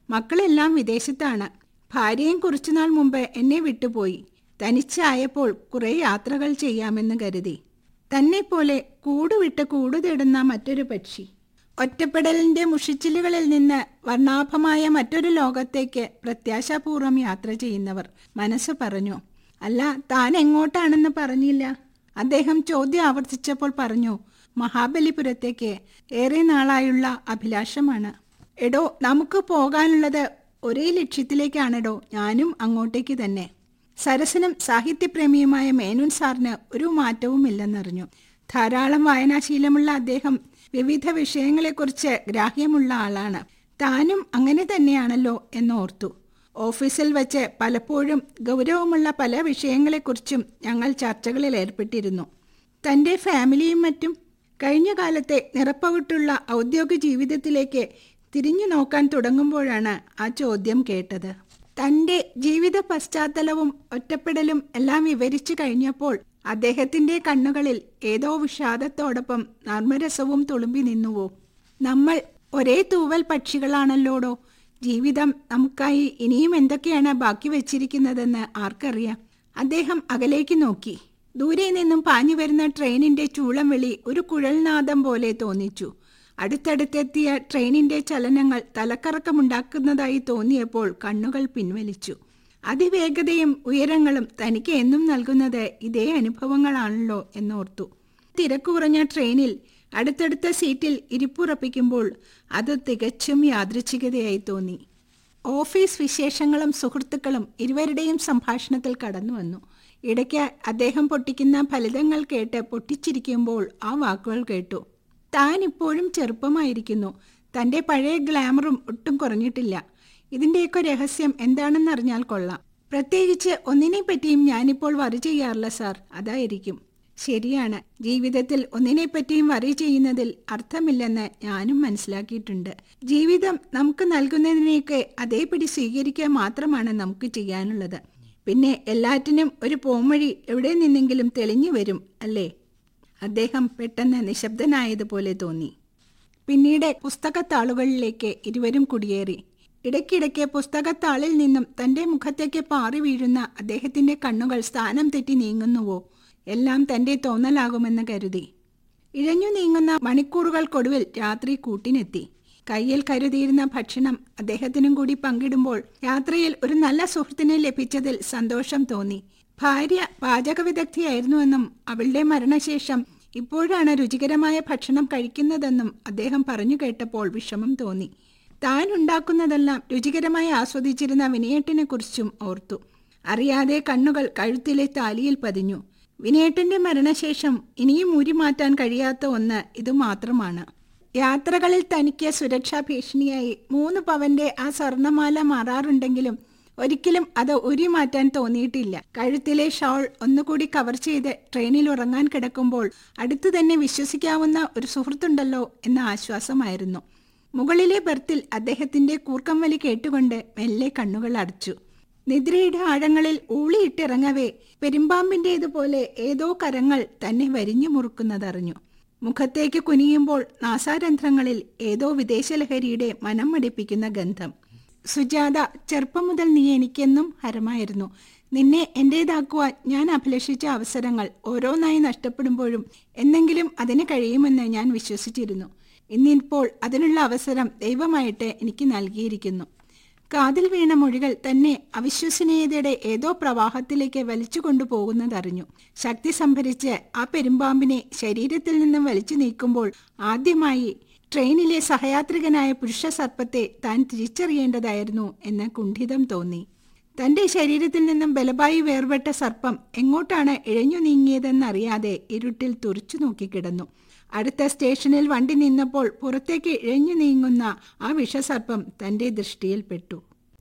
മക്കളെല്ലാം വിദേശത്താണ് ഭാര്യയും കുറച്ചുനാൾ മുമ്പ് എന്നെ വിട്ടുപോയി തനിച്ചായപ്പോൾ കുറെ യാത്രകൾ ചെയ്യാമെന്ന് കരുതി തന്നെ പോലെ കൂടുവിട്ട് കൂടു തേടുന്ന മറ്റൊരു പക്ഷി ഒറ്റപ്പെടലിന്റെ മുഷിച്ചിലുകളിൽ നിന്ന് വർണ്ണാഭമായ മറ്റൊരു ലോകത്തേക്ക് പ്രത്യാശാപൂർവം യാത്ര ചെയ്യുന്നവർ മനസ്സ് പറഞ്ഞു അല്ല താൻ എങ്ങോട്ടാണെന്ന് പറഞ്ഞില്ല അദ്ദേഹം ചോദ്യം ആവർത്തിച്ചപ്പോൾ പറഞ്ഞു മഹാബലിപുരത്തേക്ക് ഏറെ നാളായുള്ള അഭിലാഷമാണ് എടോ നമുക്ക് പോകാനുള്ളത് ഒരേ ലക്ഷ്യത്തിലേക്കാണെടോ ഞാനും അങ്ങോട്ടേക്ക് തന്നെ സരസനും സാഹിത്യപ്രേമിയുമായ മേനോൻ സാറിന് ഒരു മാറ്റവുമില്ലെന്നറിഞ്ഞു ധാരാളം വായനാശീലമുള്ള അദ്ദേഹം വിവിധ വിഷയങ്ങളെക്കുറിച്ച് ഗ്രാഹ്യമുള്ള ആളാണ് താനും അങ്ങനെ തന്നെയാണല്ലോ എന്നോർത്തു ഓഫീസിൽ വെച്ച് പലപ്പോഴും ഗൗരവമുള്ള പല വിഷയങ്ങളെക്കുറിച്ചും ഞങ്ങൾ ചർച്ചകളിൽ ഏർപ്പെട്ടിരുന്നു തൻ്റെ ഫാമിലിയും മറ്റും കഴിഞ്ഞ കാലത്തെ നിറപ്പവിട്ടുള്ള ഔദ്യോഗിക ജീവിതത്തിലേക്ക് തിരിഞ്ഞു നോക്കാൻ തുടങ്ങുമ്പോഴാണ് ആ ചോദ്യം കേട്ടത് തൻ്റെ ജീവിത പശ്ചാത്തലവും ഒറ്റപ്പെടലും എല്ലാം വിവരിച്ചു കഴിഞ്ഞപ്പോൾ അദ്ദേഹത്തിന്റെ കണ്ണുകളിൽ ഏതോ വിഷാദത്തോടൊപ്പം നർമ്മരസവും തുളുമ്പി നിന്നുവോ നമ്മൾ ഒരേ തൂവൽ പക്ഷികളാണല്ലോടോ ജീവിതം നമുക്കായി ഇനിയും എന്തൊക്കെയാണ് ബാക്കി വെച്ചിരിക്കുന്നതെന്ന് ആർക്കറിയാം അദ്ദേഹം അകലേക്ക് നോക്കി ദൂരെ നിന്നും പാഞ്ഞു വരുന്ന ട്രെയിനിന്റെ ചൂളം വിളി ഒരു കുഴൽനാദം പോലെ തോന്നിച്ചു അടുത്തടുത്തെത്തിയ ട്രെയിനിന്റെ ചലനങ്ങൾ തലക്കറക്കമുണ്ടാക്കുന്നതായി തോന്നിയപ്പോൾ കണ്ണുകൾ പിൻവലിച്ചു അതിവേഗതയും ഉയരങ്ങളും തനിക്ക് എന്നും നൽകുന്നത് ഇതേ അനുഭവങ്ങളാണല്ലോ എന്നോർത്തു തിരക്ക് കുറഞ്ഞ ട്രെയിനിൽ അടുത്തടുത്ത സീറ്റിൽ ഇരിപ്പുറപ്പിക്കുമ്പോൾ അത് തികച്ചും യാദൃച്ഛികതയായി തോന്നി ഓഫീസ് വിശേഷങ്ങളും സുഹൃത്തുക്കളും ഇരുവരുടെയും സംഭാഷണത്തിൽ കടന്നു വന്നു ഇടയ്ക്ക് അദ്ദേഹം പൊട്ടിക്കുന്ന ഫലിതങ്ങൾ കേട്ട് പൊട്ടിച്ചിരിക്കുമ്പോൾ ആ വാക്കുകൾ കേട്ടു താൻ ഇപ്പോഴും ചെറുപ്പമായിരിക്കുന്നു തൻ്റെ പഴയ ഗ്ലാമറും ഒട്ടും കുറഞ്ഞിട്ടില്ല ഇതിൻ്റെയൊക്കെ രഹസ്യം എന്താണെന്നറിഞ്ഞാൽ കൊള്ളാം പ്രത്യേകിച്ച് ഒന്നിനെ പറ്റിയും ഞാനിപ്പോൾ വറി ചെയ്യാറില്ല സാർ അതായിരിക്കും ശരിയാണ് ജീവിതത്തിൽ ഒന്നിനെ പറ്റിയും വറി ചെയ്യുന്നതിൽ അർത്ഥമില്ലെന്ന് ഞാനും മനസ്സിലാക്കിയിട്ടുണ്ട് ജീവിതം നമുക്ക് നൽകുന്നതിനെയൊക്കെ അതേപടി സ്വീകരിക്കുക മാത്രമാണ് നമുക്ക് ചെയ്യാനുള്ളത് പിന്നെ എല്ലാറ്റിനും ഒരു പോംവഴി എവിടെ നിന്നെങ്കിലും തെളിഞ്ഞു വരും അല്ലേ അദ്ദേഹം പെട്ടെന്ന് നിശബ്ദനായതുപോലെ തോന്നി പിന്നീട് പുസ്തകത്താളുകളിലേക്ക് ഇരുവരും കുടിയേറി ഇടയ്ക്കിടയ്ക്ക് പുസ്തകത്താളിൽ നിന്നും തന്റെ മുഖത്തേക്ക് പാറി വീഴുന്ന അദ്ദേഹത്തിന്റെ കണ്ണുകൾ സ്ഥാനം തെറ്റി നീങ്ങുന്നുവോ എല്ലാം തന്റെ തോന്നലാകുമെന്ന് കരുതി ഇഴഞ്ഞു നീങ്ങുന്ന മണിക്കൂറുകൾക്കൊടുവിൽ രാത്രി കൂട്ടിനെത്തി കയ്യിൽ കരുതിയിരുന്ന ഭക്ഷണം അദ്ദേഹത്തിനും കൂടി പങ്കിടുമ്പോൾ യാത്രയിൽ ഒരു നല്ല സുഹൃത്തിനെ ലഭിച്ചതിൽ സന്തോഷം തോന്നി ഭാര്യ പാചക വിദഗ്ധയായിരുന്നുവെന്നും അവളുടെ മരണശേഷം ഇപ്പോഴാണ് രുചികരമായ ഭക്ഷണം കഴിക്കുന്നതെന്നും അദ്ദേഹം പറഞ്ഞു കേട്ടപ്പോൾ വിഷമം തോന്നി താൻ ഉണ്ടാക്കുന്നതെല്ലാം രുചികരമായി ആസ്വദിച്ചിരുന്ന വിനയേട്ടിനെ കുറിച്ചും ഓർത്തു അറിയാതെ കണ്ണുകൾ കഴുത്തിലെ താലിയിൽ പതിഞ്ഞു വിനയേട്ടന്റെ മരണശേഷം ഇനിയും ഊരി മാറ്റാൻ കഴിയാത്ത ഒന്ന് ഇത് മാത്രമാണ് യാത്രകളിൽ തനിക്ക് സുരക്ഷാ ഭീഷണിയായി മൂന്ന് പവന്റെ ആ സ്വർണമാല മാറാറുണ്ടെങ്കിലും ഒരിക്കലും അത് ഉരി മാറ്റാൻ തോന്നിയിട്ടില്ല കഴുത്തിലെ ഷോൾ ഒന്നുകൂടി കവർ ചെയ്ത് ട്രെയിനിൽ ഉറങ്ങാൻ കിടക്കുമ്പോൾ അടുത്തു തന്നെ വിശ്വസിക്കാവുന്ന ഒരു സുഹൃത്തുണ്ടല്ലോ എന്ന ആശ്വാസമായിരുന്നു മുകളിലെ ബർത്തിൽ അദ്ദേഹത്തിന്റെ കൂർക്കം വലി കേട്ടുകൊണ്ട് മെല്ലെ കണ്ണുകൾ അടച്ചു നിദ്രയുടെ ആഴങ്ങളിൽ ഊളിയിട്ടിറങ്ങവേ പെരുമ്പാമ്പിൻ്റേതുപോലെ ഏതോ കരങ്ങൾ തന്നെ വരിഞ്ഞു മുറുക്കുന്നതറിഞ്ഞു മുഖത്തേക്ക് കുനിയുമ്പോൾ നാസാരന്ധ്രങ്ങളിൽ ഏതോ വിദേശലഹരിയുടെ മനം മടിപ്പിക്കുന്ന ഗന്ധം സുജാത ചെറുപ്പം മുതൽ നീ എനിക്കെന്നും ഹരമായിരുന്നു നിന്നെ എന്റേതാക്കുവാൻ ഞാൻ അഭിലഷിച്ച അവസരങ്ങൾ ഓരോന്നായി നഷ്ടപ്പെടുമ്പോഴും എന്നെങ്കിലും അതിന് കഴിയുമെന്ന് ഞാൻ വിശ്വസിച്ചിരുന്നു ഇന്നിപ്പോൾ അതിനുള്ള അവസരം ദൈവമായിട്ട് എനിക്ക് നൽകിയിരിക്കുന്നു കാതിൽ വീണ മൊഴികൾ തന്നെ അവിശ്വസനീയതയുടെ ഏതോ പ്രവാഹത്തിലേക്ക് വലിച്ചു കൊണ്ടുപോകുന്നതറിഞ്ഞു ശക്തി സംഭരിച്ച് ആ പെരുമ്പാമ്പിനെ ശരീരത്തിൽ നിന്നും വലിച്ചു നീക്കുമ്പോൾ ആദ്യമായി ട്രെയിനിലെ സഹയാത്രികനായ പുരുഷ സർപ്പത്തെ താൻ തിരിച്ചറിയേണ്ടതായിരുന്നു എന്ന് കുണ്ഠിതം തോന്നി തന്റെ ശരീരത്തിൽ നിന്നും ബലമായി വേർപെട്ട സർപ്പം എങ്ങോട്ടാണ് ഇഴഞ്ഞു നീങ്ങിയതെന്നറിയാതെ ഇരുട്ടിൽ തുറച്ചു നോക്കിക്കിടന്നു അടുത്ത സ്റ്റേഷനിൽ വണ്ടി നിന്നപ്പോൾ പുറത്തേക്ക് ഇഴഞ്ഞു നീങ്ങുന്ന ആ വിഷസർപ്പം തന്റെ ദൃഷ്ടിയിൽപ്പെട്ടു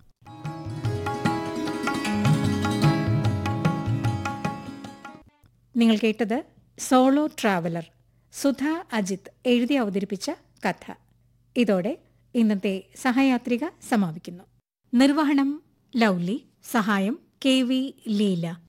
നിങ്ങൾ കേട്ടത് സോളോ ട്രാവലർ സുധ അജിത് എഴുതി അവതരിപ്പിച്ച കഥ ഇതോടെ ഇന്നത്തെ സഹയാത്രിക സമാപിക്കുന്നു നിർവഹണം ലൗലി സഹായം കെ വി ലീല